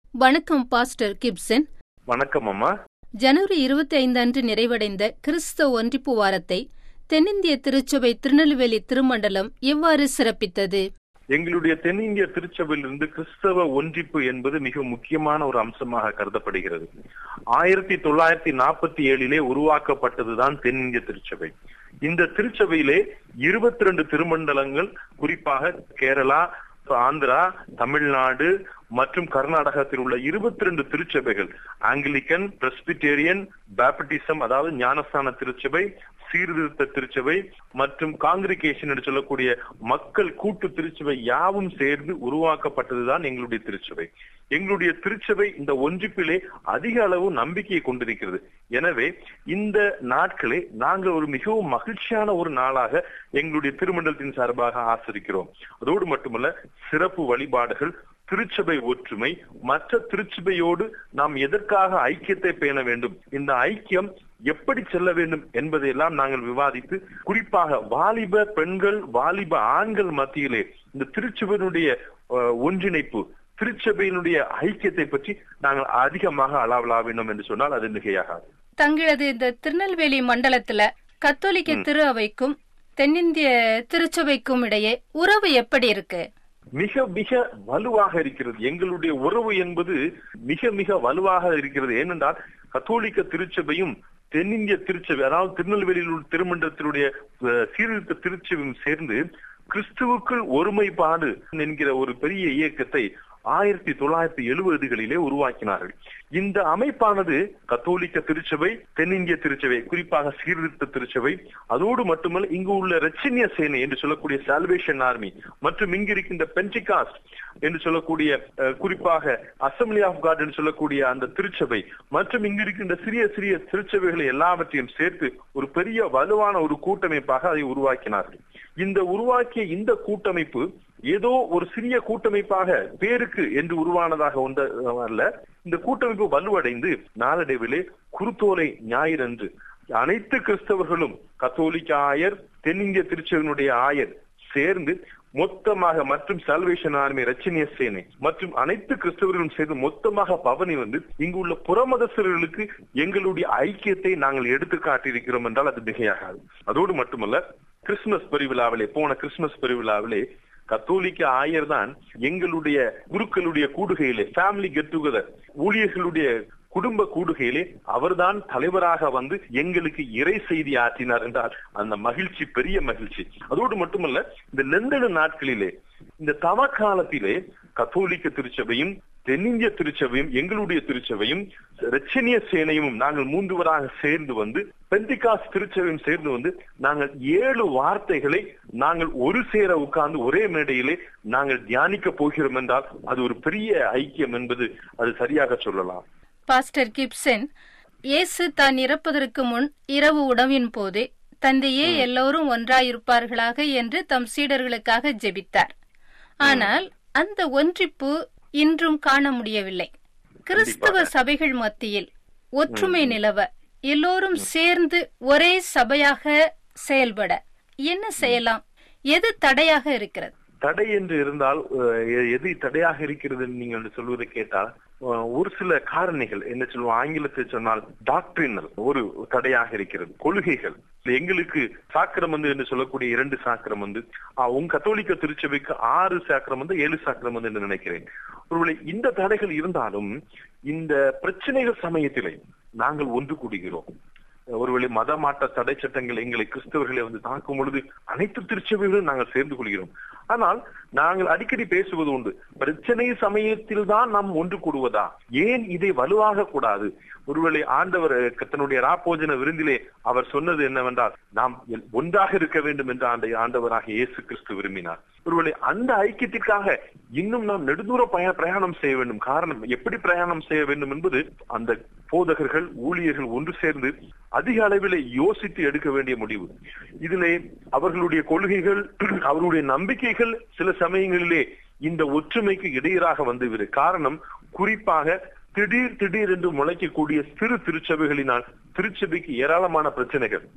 வணக்கம் pastor Gibson வணக்கம் அம்மா ஜனவரி இருபத்தி ஐந்து அன்று நிறைவடைந்த கிறிஸ்தவ ஒன்றிப்பு வாரத்தை தென்னிந்திய திருச்சபை திருநெல்வேலி திருமண்டலம் எவ்வாறு சிறப்பித்தது எங்களுடைய தென்னிந்திய திருச்சபையிலிருந்து கிறிஸ்தவ ஒன்றிப்பு என்பது மிக முக்கியமான ஒரு அம்சமாக கருதப்படுகிறது ஆயிரத்தி தொள்ளாயிரத்தி நாற்பத்தி ஏழிலே உருவாக்கப்பட்டதுதான் தென்னிந்திய திருச்சபை இந்த திருச்சபையிலே இருபத்தி ரெண்டு திருமண்டலங்கள் குறிப்பாக கேரளா ஆந்திரா தமிழ்நாடு மற்றும் கர்நாடகத்தில் உள்ள இருபத்தி ரெண்டு திருச்சபைகள் ஆங்கிலிக்கன் பிரஸ்பிட்டேரியன் பேப்டிசம் அதாவது ஞானஸ்தான திருச்சபை சீர்திருத்த திருச்சபை மற்றும் காங்கிரிகேஷன் என்று சொல்லக்கூடிய மக்கள் கூட்டு திருச்சபை யாவும் சேர்ந்து உருவாக்கப்பட்டதுதான் எங்களுடைய திருச்சபை எங்களுடைய திருச்சபை இந்த ஒன்றிப்பிலே அதிக அளவு நம்பிக்கையை கொண்டிருக்கிறது எனவே இந்த நாட்களே நாங்கள் ஒரு மிகவும் மகிழ்ச்சியான ஒரு நாளாக எங்களுடைய திருமண்டலத்தின் சார்பாக ஆசிரிக்கிறோம் அதோடு மட்டுமல்ல சிறப்பு வழிபாடுகள் திருச்சபை ஒற்றுமை மற்ற திருச்சபையோடு நாம் எதற்காக ஐக்கியத்தை பேண வேண்டும் இந்த ஐக்கியம் எப்படி செல்ல வேண்டும் என்பதையெல்லாம் நாங்கள் விவாதித்து குறிப்பாக வாலிப பெண்கள் வாலிப ஆண்கள் மத்தியிலே இந்த திருச்சபையினுடைய ஒன்றிணைப்பு திருச்சபையினுடைய ஐக்கியத்தை பற்றி நாங்கள் அதிகமாக அளவலா வேண்டும் என்று சொன்னால் அது மிகையாகாது தங்களது இந்த திருநெல்வேலி மண்டலத்துல கத்தோலிக்க திரு அவைக்கும் தென்னிந்திய திருச்சபைக்கும் இடையே உறவு எப்படி இருக்கு மிக மிக வலுவாக இருக்கிறது எங்களுடைய உறவு என்பது மிக மிக வலுவாக இருக்கிறது ஏனென்றால் கத்தோலிக்க திருச்சபையும் தென்னிந்திய திருச்சபை அதாவது திருநெல்வேலியில் உள்ள திருமண்டலத்தினுடைய சீர்திருத்த திருச்சபையும் சேர்ந்து கிறிஸ்துவுக்குள் ஒருமைப்பாடு என்கிற ஒரு பெரிய இயக்கத்தை ஆயிரத்தி தொள்ளாயிரத்தி எழுபதுகளிலே உருவாக்கினார்கள் இந்த அமைப்பானது கத்தோலிக்க திருச்சபை தென்னிந்திய திருச்சபை குறிப்பாக சீர்திருத்த திருச்சபை அதோடு மட்டுமல்ல இங்கு உள்ள ரச்சினிய சேனை என்று சொல்லக்கூடிய சால்வேஷன் ஆர்மி மற்றும் இங்கு இருக்கின்ற பென்டிகாஸ்ட் என்று சொல்லக்கூடிய குறிப்பாக அசம்பிளி ஆஃப் காட் என்று சொல்லக்கூடிய அந்த திருச்சபை மற்றும் இங்கு இருக்கின்ற சிறிய சிறிய திருச்சபைகளை எல்லாவற்றையும் சேர்த்து ஒரு பெரிய வலுவான ஒரு கூட்டமைப்பாக அதை உருவாக்கினார்கள் இந்த உருவாக்கிய இந்த கூட்டமைப்பு ஏதோ ஒரு சிறிய கூட்டமைப்பாக பேருக்கு என்று உருவானதாக ஒன்ற அல்ல இந்த கூட்டமைப்பு வலுவடைந்து நாளடைவிலே குருத்தோலை ஞாயிறன்று அனைத்து கிறிஸ்தவர்களும் கத்தோலிக்க ஆயர் தென்னிந்திய திருச்சபையினுடைய ஆயர் சேர்ந்து மொத்தமாக மற்றும் சால்வேஷன் ஆர்மி ரச்சனிய சேனை மற்றும் அனைத்து கிறிஸ்தவர்களும் சேர்ந்து மொத்தமாக பவனி வந்து இங்கு உள்ள புறமதசர்களுக்கு எங்களுடைய ஐக்கியத்தை நாங்கள் எடுத்து காட்டியிருக்கிறோம் என்றால் அது மிகையாகாது அதோடு மட்டுமல்ல கிறிஸ்துமஸ் பெருவிழாவிலே போன கிறிஸ்துமஸ் பெருவிழாவிலே கத்தோலிக்க ஆயர் தான் எங்களுடைய குருக்களுடைய கூடுகையிலே ஃபேமிலி கெட் டுகெதர் ஊழியர்களுடைய குடும்ப கூடுகையிலே அவர்தான் தலைவராக வந்து எங்களுக்கு இறை செய்தி ஆற்றினார் என்றால் அந்த மகிழ்ச்சி பெரிய மகிழ்ச்சி அதோடு மட்டுமல்ல இந்த நெந்தன நாட்களிலே இந்த தவ காலத்திலே கத்தோலிக்க திருச்சபையும் தென்னிந்திய திருச்சபையும் எங்களுடைய திருச்சபையும் ரச்சனிய சேனையும் நாங்கள் மூன்றுவராக சேர்ந்து வந்து பெந்திகாஸ் திருச்சபையும் சேர்ந்து வந்து நாங்கள் ஏழு வார்த்தைகளை நாங்கள் ஒரு சேர உட்கார்ந்து ஒரே மேடையிலே நாங்கள் தியானிக்க போகிறோம் என்றால் அது ஒரு பெரிய ஐக்கியம் என்பது அது சரியாக சொல்லலாம் பாஸ்டர் கிப்சன் இயேசு தான் இறப்பதற்கு முன் இரவு உணவின் போது தந்தையே எல்லோரும் ஒன்றாயிருப்பார்களாக என்று தம் சீடர்களுக்காக ஜெபித்தார் ஆனால் அந்த ஒன்றிப்பு இன்றும் காண முடியவில்லை கிறிஸ்தவ சபைகள் மத்தியில் ஒற்றுமை நிலவ எல்லோரும் சேர்ந்து ஒரே சபையாக செயல்பட என்ன செய்யலாம் எது தடையாக இருக்கிறது தடை என்று இருந்தால் எது தடையாக இருக்கிறது நீங்கள் சொல்வதை கேட்டால் ஒரு சில காரணிகள் என்ன சொல்லுவோம் ஆங்கிலத்தில் சொன்னால் டாக்டரினல் ஒரு தடையாக இருக்கிறது கொள்கைகள் எங்களுக்கு சாக்கிரமந்து என்று சொல்லக்கூடிய இரண்டு சாக்கிரமந்து உங்க கத்தோலிக்க திருச்சபைக்கு ஆறு சாக்கிரமந்து ஏழு சாக்கிரமந்து என்று நினைக்கிறேன் ஒருவேளை இந்த தடைகள் இருந்தாலும் இந்த பிரச்சனைகள் சமயத்திலே நாங்கள் ஒன்று கூடுகிறோம் ஒருவேளை மத மாற்ற தடை சட்டங்கள் எங்களை கிறிஸ்தவர்களை வந்து தாக்கும் பொழுது அனைத்து திருச்சபைகளும் நாங்கள் சேர்ந்து கொள்கிறோம் ஆனால் நாங்கள் அடிக்கடி பேசுவது உண்டு பிரச்சனை சமயத்தில் தான் நாம் ஒன்று கூடுவதா ஏன் இதை வலுவாக கூடாது ஒருவேளை ஆண்டவர் தன்னுடைய ராப்போஜன விருந்திலே அவர் சொன்னது என்னவென்றால் நாம் ஒன்றாக இருக்க வேண்டும் என்று ஆண்ட ஆண்டவராக இயேசு கிறிஸ்து விரும்பினார் ஒருவேளை அந்த ஐக்கியத்திற்காக இன்னும் நாம் நெடுதூர பிரயாணம் செய்ய வேண்டும் காரணம் எப்படி பிரயாணம் செய்ய வேண்டும் என்பது அந்த போதகர்கள் ஊழியர்கள் ஒன்று சேர்ந்து அதிக அளவில் யோசித்து எடுக்க வேண்டிய முடிவு இதிலே அவர்களுடைய கொள்கைகள் அவர்களுடைய நம்பிக்கைகள் சில சமயங்களிலே இந்த ஒற்றுமைக்கு இடையராக வந்துவிடு காரணம் குறிப்பாக திடீர் திடீர் என்று முளைக்கக்கூடிய சிறு திருச்சபைகளினால் திருச்சபைக்கு ஏராளமான பிரச்சனைகள்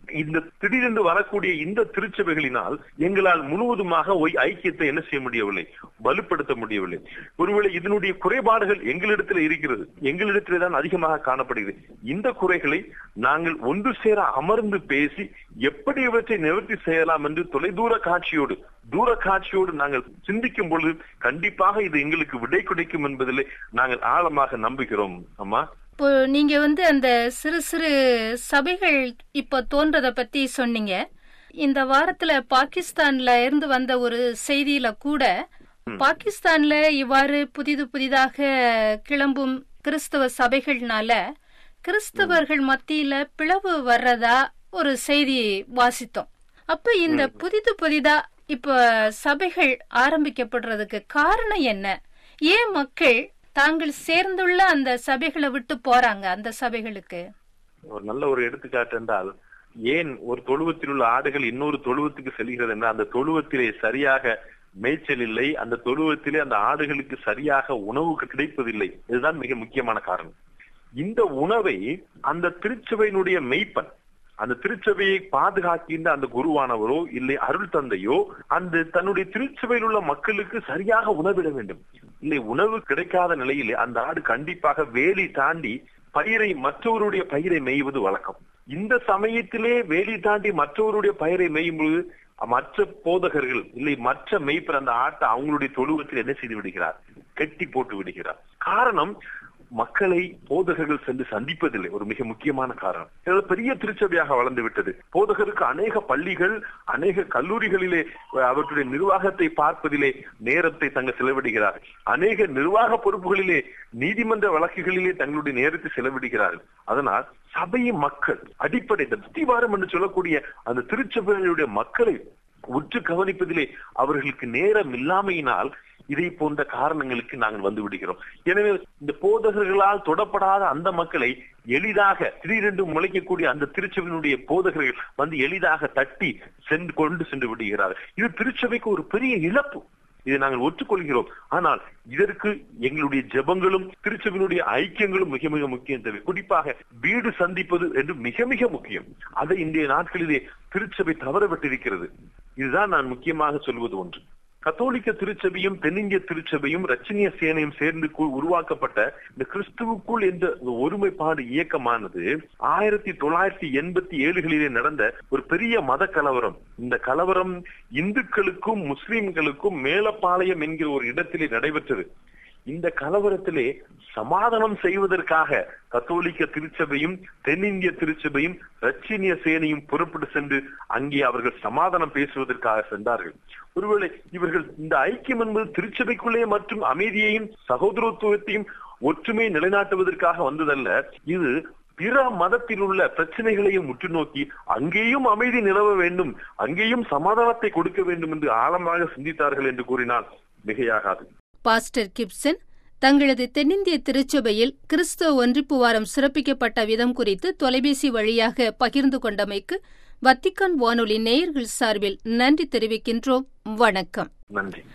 இந்த திடீரென்று வரக்கூடிய இந்த திருச்சபைகளினால் எங்களால் முழுவதுமாக ஒய் ஐக்கியத்தை என்ன செய்ய முடியவில்லை வலுப்படுத்த முடியவில்லை ஒருவேளை இதனுடைய குறைபாடுகள் எங்களிடத்தில் இருக்கிறது எங்களிடத்திலே தான் அதிகமாக காணப்படுகிறது இந்த குறைகளை நாங்கள் ஒன்று சேர அமர்ந்து பேசி எப்படி இவற்றை நிவர்த்தி செய்யலாம் என்று தொலைதூர காட்சியோடு தூர காட்சியோடு நாங்கள் சிந்திக்கும் பொழுது கண்டிப்பாக இது எங்களுக்கு விடை கிடைக்கும் என்பதிலே நாங்கள் ஆழமாக நம்புகிறோம் அம்மா இப்போ நீங்க வந்து அந்த சிறு சிறு சபைகள் இப்ப தோன்றத பத்தி சொன்னீங்க இந்த வாரத்துல பாகிஸ்தான்ல இருந்து வந்த ஒரு செய்தியில கூட பாகிஸ்தான்ல இவ்வாறு புதிது புதிதாக கிளம்பும் கிறிஸ்தவ சபைகள்னால கிறிஸ்தவர்கள் மத்தியில பிளவு வர்றதா ஒரு செய்தி வாசித்தோம் அப்ப இந்த புதிது புதிதா இப்ப சபைகள் ஆரம்பிக்கப்படுறதுக்கு காரணம் என்ன ஏன் மக்கள் தாங்கள் சேர்ந்துள்ள அந்த சபைகளை விட்டு போறாங்க அந்த சபைகளுக்கு ஒரு நல்ல ஒரு எடுத்துக்காட்டு என்றால் ஏன் ஒரு தொழுவத்தில் உள்ள ஆடுகள் இன்னொரு தொழுவத்துக்கு செல்கிறது என்றால் அந்த தொழுவத்திலே சரியாக மேய்ச்சல் இல்லை அந்த தொழுவத்திலே அந்த ஆடுகளுக்கு சரியாக உணவு கிடைப்பதில்லை இதுதான் மிக முக்கியமான காரணம் இந்த உணவை அந்த திருச்சபையினுடைய மெய்ப்பன் அந்த திருச்சபையை பாதுகாக்கின்ற அந்த குருவானவரோ இல்லை அருள் தந்தையோ அந்த தன்னுடைய திருச்சபையில் உள்ள மக்களுக்கு சரியாக உணவிட வேண்டும் இல்லை உணவு கிடைக்காத நிலையில் அந்த ஆடு கண்டிப்பாக வேலி தாண்டி பயிரை மற்றவருடைய பயிரை மேய்வது வழக்கம் இந்த சமயத்திலே வேலி தாண்டி மற்றவருடைய பயிரை மேயும் பொழுது மற்ற போதகர்கள் இல்லை மற்ற மெய்ப்பர் அந்த ஆட்டை அவங்களுடைய தொழுவத்தில் என்ன செய்து விடுகிறார் கெட்டி போட்டு விடுகிறார் காரணம் மக்களை போதகர்கள் சென்று சந்திப்பதில்லை ஒரு மிக முக்கியமான காரணம் இது பெரிய திருச்சபையாக வளர்ந்து விட்டது போதகருக்கு அநேக பள்ளிகள் அநேக கல்லூரிகளிலே அவற்றுடைய நிர்வாகத்தை பார்ப்பதிலே நேரத்தை தங்க செலவிடுகிறார்கள் அநேக நிர்வாக பொறுப்புகளிலே நீதிமன்ற வழக்குகளிலே தங்களுடைய நேரத்தை செலவிடுகிறார்கள் அதனால் சபையின் மக்கள் அடிப்படை இந்த அஸ்திவாரம் என்று சொல்லக்கூடிய அந்த திருச்சபையுடைய மக்களை உற்று கவனிப்பதிலே அவர்களுக்கு நேரம் இல்லாமையினால் இதை போன்ற காரணங்களுக்கு நாங்கள் வந்து விடுகிறோம் எனவே இந்த போதகர்களால் தொடப்படாத அந்த மக்களை எளிதாக திடீரென்று முளைக்கக்கூடிய அந்த திருச்சபையினுடைய போதகர்கள் வந்து எளிதாக தட்டி சென்று கொண்டு சென்று விடுகிறார்கள் இது திருச்சபைக்கு ஒரு பெரிய இழப்பு இதை நாங்கள் ஒற்றுக்கொள்கிறோம் ஆனால் இதற்கு எங்களுடைய ஜெபங்களும் திருச்சபையினுடைய ஐக்கியங்களும் மிக மிக முக்கியம் தேவை குறிப்பாக வீடு சந்திப்பது என்று மிக மிக முக்கியம் அதை இன்றைய நாட்களிலே திருச்சபை தவறவிட்டிருக்கிறது இதுதான் நான் முக்கியமாக சொல்வது ஒன்று கத்தோலிக்க திருச்சபையும் தென்னிந்திய திருச்சபையும் ரச்சனிய சேனையும் சேர்ந்து உருவாக்கப்பட்ட இந்த கிறிஸ்துவுக்குள் என்ற ஒருமைப்பாடு இயக்கமானது ஆயிரத்தி தொள்ளாயிரத்தி எண்பத்தி ஏழுகளிலே நடந்த ஒரு பெரிய மத கலவரம் இந்த கலவரம் இந்துக்களுக்கும் முஸ்லிம்களுக்கும் மேலப்பாளையம் என்கிற ஒரு இடத்திலே நடைபெற்றது இந்த கலவரத்திலே சமாதானம் செய்வதற்காக கத்தோலிக்க திருச்சபையும் தென்னிந்திய திருச்சபையும் ரச்சினிய சேனையும் புறப்பட்டு சென்று அங்கே அவர்கள் சமாதானம் பேசுவதற்காக சென்றார்கள் ஒருவேளை இவர்கள் இந்த ஐக்கியம் என்பது திருச்சபைக்குள்ளே மற்றும் அமைதியையும் சகோதரத்துவத்தையும் ஒற்றுமை நிலைநாட்டுவதற்காக வந்ததல்ல இது பிற மதத்தில் உள்ள பிரச்சனைகளையும் உற்று நோக்கி அங்கேயும் அமைதி நிலவ வேண்டும் அங்கேயும் சமாதானத்தை கொடுக்க வேண்டும் என்று ஆழமாக சிந்தித்தார்கள் என்று கூறினால் மிகையாகாது பாஸ்டர் கிப்சன் தங்களது தென்னிந்திய திருச்சபையில் கிறிஸ்தவ ஒன்றிப்பு வாரம் சிறப்பிக்கப்பட்ட விதம் குறித்து தொலைபேசி வழியாக பகிர்ந்து கொண்டமைக்கு வத்திக்கான் வானொலி நேயர்கள் சார்பில் நன்றி தெரிவிக்கின்றோம் வணக்கம் நன்றி